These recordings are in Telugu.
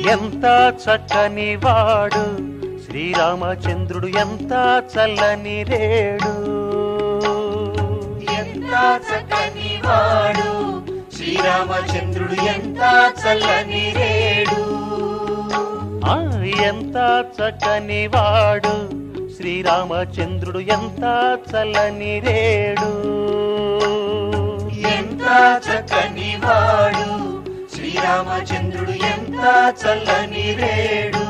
ఎంత చక్కని వాడు శ్రీరామచంద్రుడు ఎంత చల్లని రేడు ఎంత చక్కని వాడు శ్రీరామచంద్రుడు ఎంత చల్లని రేడు ఆ ఎంత చక్కని వాడు శ్రీరామచంద్రుడు ఎంత చల్లని రేడు ఎంత చక్కని వాడు శ్రీరామచంద్రుడు ఎంత చల్లని రేడు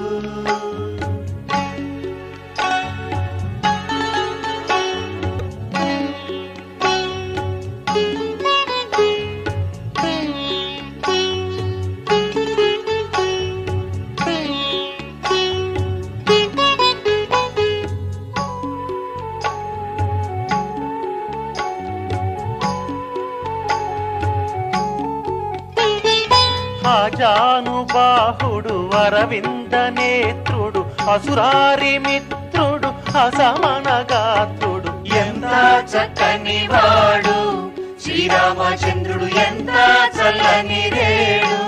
ఆజానుబాహుడు అరవింద నేత్రుడు అసురారి మిత్రుడు అసమన గాత్రుడు ఎంత చక్కని వాడు శ్రీరామచంద్రుడు ఎంత చల్లని రేడు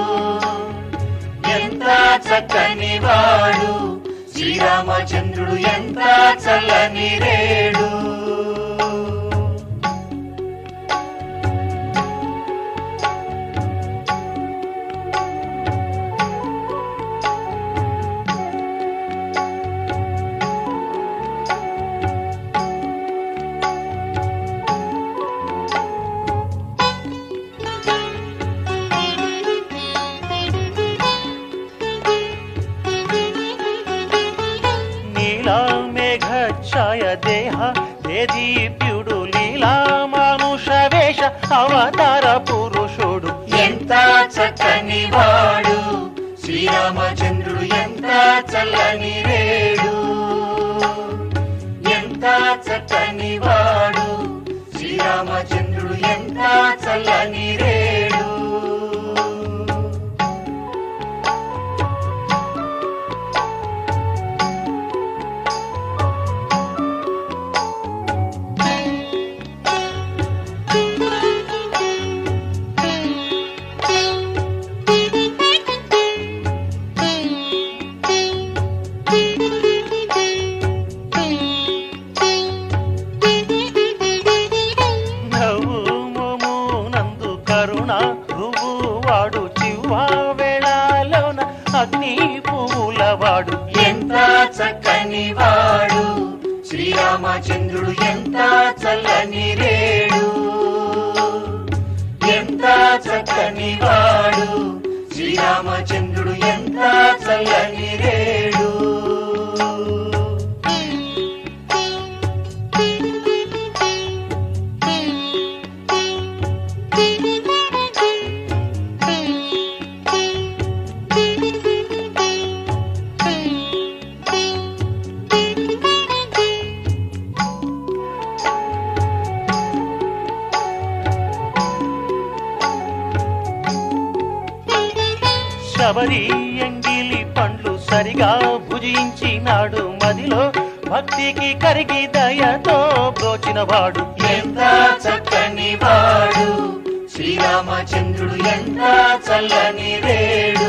ఎంత చక్కని వాడు శ్రీరామచంద్రుడు ఎంత చల్లని రేడు నీలా మేఘఛాయ దేహ దేదీప్యుడు లీలా మానుష వేష అవతార పురుషుడు ఎంత చక్కని వాడు శ్రీరామచంద్రుడు ఎంత చల్లని రేడు ఎంత చక్కని వాడు శ్రీరామచంద్రుడు ఎంత చల్లని రేడు నవ్వు మోమునందు కరుణ రువు వాడు చివ్వా వేళలోన అగ్ని పువ్వుల వాడు ఎంత చక్కని వాడు శ్రీరామచంద్రుడు ఎంత చల్లని రేడు ఎంత చక్కని వాడు శ్రీరామచంద్రుడు ఎంత చల్లని రేడు శబరి ఎంగిలి పండ్లు సరిగా భుజించినాడు మదిలో భక్తికి కరిగి దయతో బ్రోచిన వాడు ఎంత చక్కని వాడు శ్రీరామచంద్రుడు ఎంత చల్లని రేడు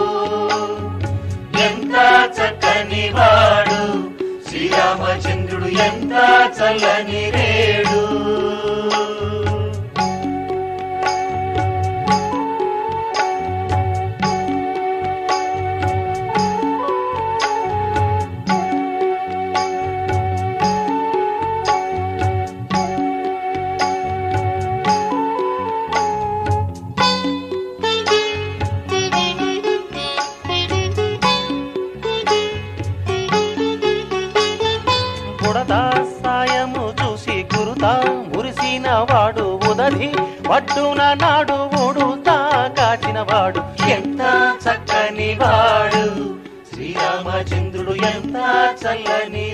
ఎంత చక్కని వాడు శ్రీరామచంద్రుడు ఎంత చల్లని రేడు బుడత సాయము చూసి గురుత మురిసిన వాడు ఉదధి వడ్డున నాడు ఊడుతా కాచిన వాడు ఎంత చక్కని వాడు శ్రీరామచంద్రుడు ఎంత చల్లని